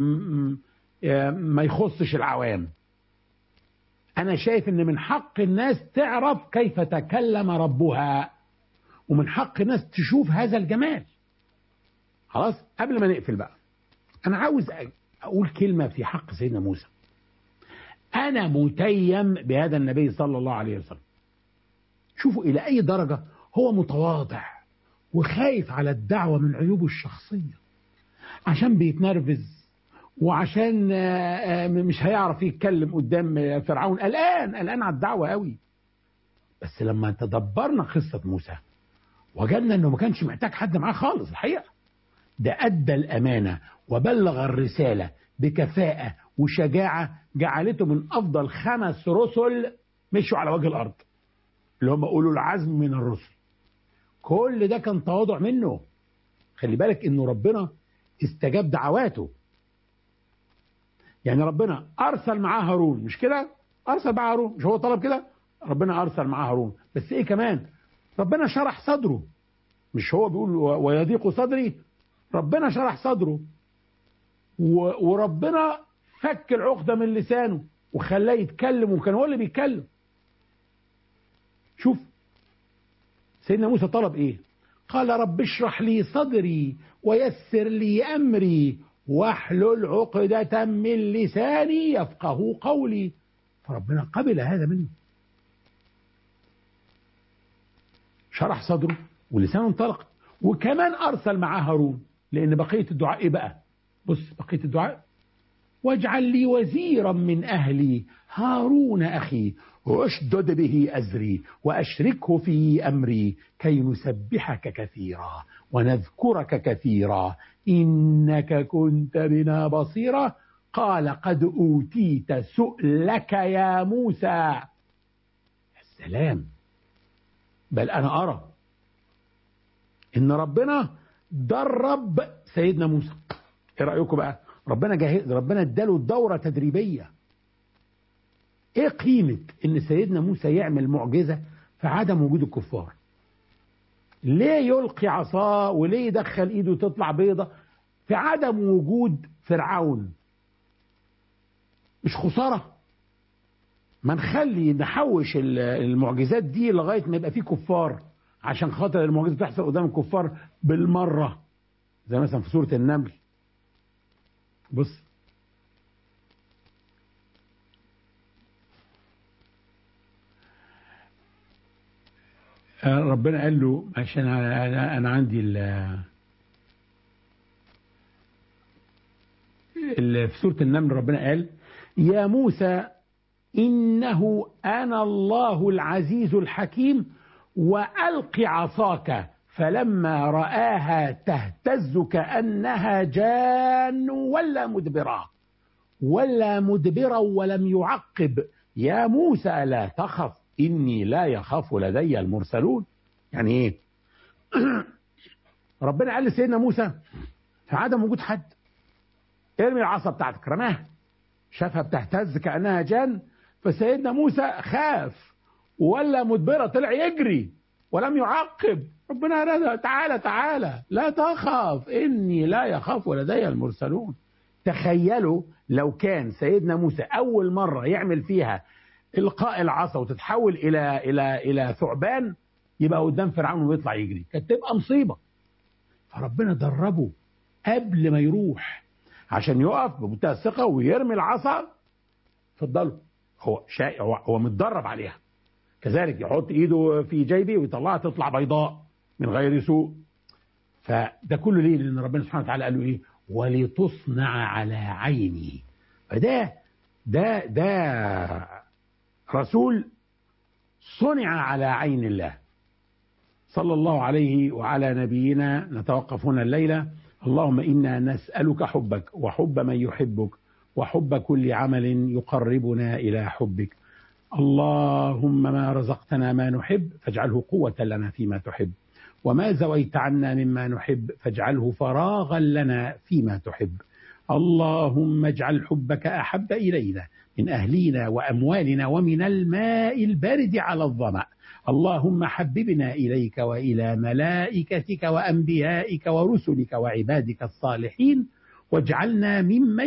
ما يخصش العوام أنا شايف إن من حق الناس تعرف كيف تكلم ربها ومن حق الناس تشوف هذا الجمال خلاص قبل ما نقفل بقى أنا عاوز أقول كلمة في حق سيدنا موسى أنا متيم بهذا النبي صلى الله عليه وسلم شوفوا إلى أي درجة هو متواضع وخايف على الدعوة من عيوبه الشخصية عشان بيتنرفز وعشان مش هيعرف يتكلم قدام فرعون قلقان قلقان على الدعوة قوي بس لما تدبرنا قصة موسى وجدنا انه ما كانش محتاج حد معاه خالص الحقيقة ده أدى الأمانة وبلغ الرسالة بكفاءة وشجاعة جعلته من أفضل خمس رسل مشوا على وجه الأرض اللي هم أولو العزم من الرسل كل ده كان تواضع منه خلي بالك انه ربنا استجاب دعواته يعني ربنا ارسل معاه هارون مش كده ارسل معاه هارون مش هو طلب كده ربنا ارسل معاه هارون بس ايه كمان ربنا شرح صدره مش هو بيقول ويضيق صدري ربنا شرح صدره وربنا فك العقدة من لسانه وخلاه يتكلم وكان هو اللي بيتكلم شوف سيدنا موسى طلب ايه قال رب اشرح لي صدري ويسر لي امري واحلل عقدة من لساني يفقه قولي فربنا قبل هذا منه شرح صدره ولسانه انطلق وكمان ارسل معاه هارون لان بقيه الدعاء ايه بقى بص بقيه الدعاء واجعل لي وزيرا من اهلي هارون اخي واشدد به ازري واشركه في امري كي نسبحك كثيرا ونذكرك كثيرا انك كنت بنا بصيرا قال قد اوتيت سؤلك يا موسى السلام بل انا ارى ان ربنا درب سيدنا موسى ايه رايكم بقى ربنا جاهز ربنا اداله دوره تدريبيه ايه قيمه ان سيدنا موسى يعمل معجزه في عدم وجود الكفار ليه يلقي عصاه وليه يدخل ايده تطلع بيضة في عدم وجود فرعون مش خساره ما نخلي نحوش المعجزات دي لغايه ما يبقى في كفار عشان خاطر المعجزه تحصل قدام الكفار بالمره زي مثلا في سوره النمل بص ربنا قال له عشان انا انا عندي ال في سوره النمل ربنا قال يا موسى انه انا الله العزيز الحكيم والق عصاك فلما راها تهتز كانها جان ولا مدبرا ولا مدبرا ولم يعقب يا موسى لا تخف إني لا يخاف لدي المرسلون يعني إيه ربنا قال لسيدنا موسى في عدم وجود حد ارمي العصا بتاعتك رماها شافها بتهتز كأنها جان فسيدنا موسى خاف ولا مدبرة طلع يجري ولم يعقب ربنا رضى تعالى تعالى لا تخاف إني لا يخاف لدي المرسلون تخيلوا لو كان سيدنا موسى أول مرة يعمل فيها القاء العصا وتتحول الى الى الى ثعبان يبقى قدام فرعون ويطلع يجري كانت تبقى مصيبه فربنا دربه قبل ما يروح عشان يقف بمنتهى الثقه ويرمي العصا اتفضلوا هو شيء هو, هو متدرب عليها كذلك يحط ايده في جيبه ويطلعها تطلع بيضاء من غير سوء فده كله ليه لان ربنا سبحانه وتعالى قال له ايه ولتصنع على عيني فده ده ده رسول صنع على عين الله صلى الله عليه وعلى نبينا نتوقف هنا الليلة اللهم إنا نسألك حبك وحب من يحبك وحب كل عمل يقربنا إلى حبك اللهم ما رزقتنا ما نحب فاجعله قوة لنا فيما تحب وما زويت عنا مما نحب فاجعله فراغا لنا فيما تحب اللهم اجعل حبك أحب إلينا من أهلينا وأموالنا ومن الماء البارد على الظمأ اللهم حببنا إليك وإلى ملائكتك وأنبيائك ورسلك وعبادك الصالحين واجعلنا ممن